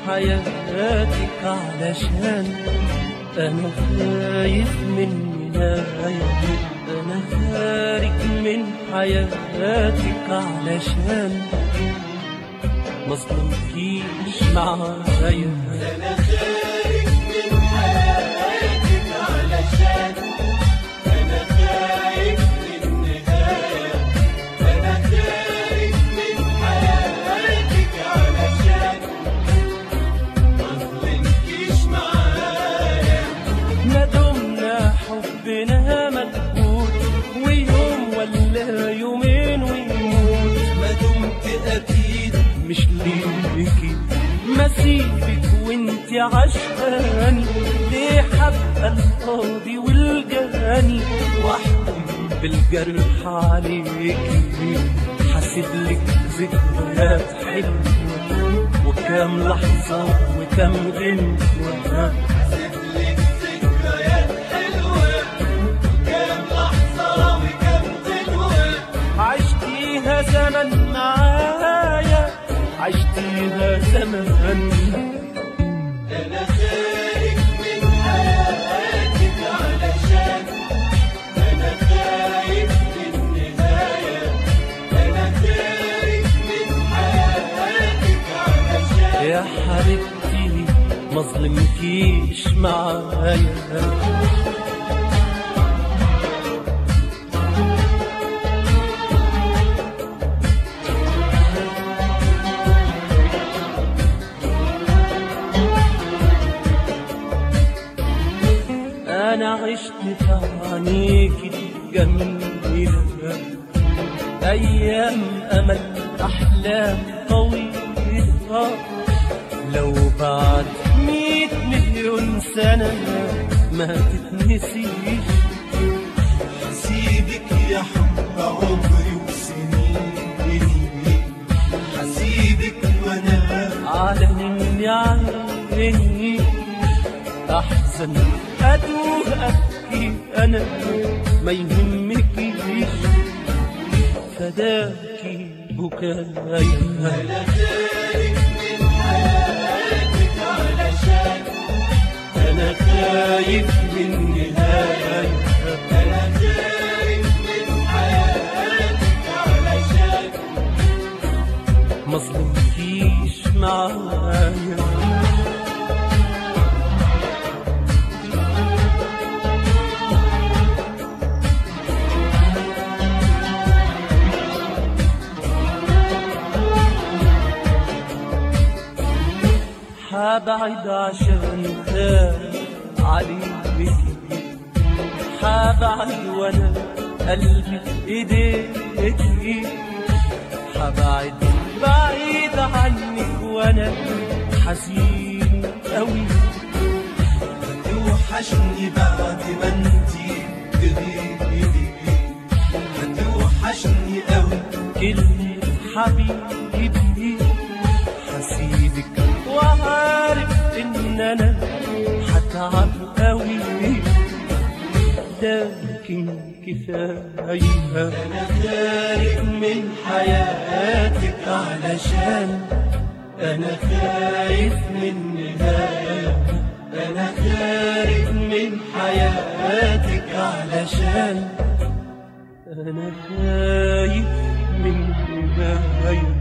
حياتك علشان أنا خايف من نهاية أنا خارج من حياتك علشان مظلمكيش معايا أنا خارج من حياتك علشان أنا خايف من نهاية أنا خارج من حياتك علشان مظلمكيش معايا ما دمنا حبنا مجهول ويوم ولا يومين ويموت ما دمت أكيد مش ليكي مسيبك وانت عشقاني ليه حبقى القاضي والجاني واحكم بالجرح عليكي حاسب لك ذكريات حلوة وكام لحظة وكام غنوة لك ذكريات حلوة كام لحظة وكام غنوة عشتيها زمن معايا عشتيها زمن أنا خارج من حياتك علشان أنا خايف من نهاية أنا خارج من حياتك علشان يا حبيبتي مظلمكيش معايا أنا عشت في عينيكي جميلة أيام أمل أحلام طويلة لو بعد مية مليون سنة ما تتنسيش حسيبك يا حب عمري وسنيني حسيبك وأنا على إني عيني أحزن أتوه أبكي أنا ما يهمكيش فداكي بكايا أنا خارج من حياتك علشان أنا خايف من نهاية أنا خارج من حياتك علشان مظلمكيش معايا حابعد عشان خايف عليكي حابعد وانا قلبي في ايديكي حبعد بعيد عنك وانا حزين قوي توحشني بعد ما انتي تغيبي هتوحشني قوي كلمة حبيبي حسيبك وعارف ان انا هتعب قوي لكن كفاية انا خارج من حياتك علشان انا خايف من نهاية انا خارج من حياتك علشان انا خايف من نهاية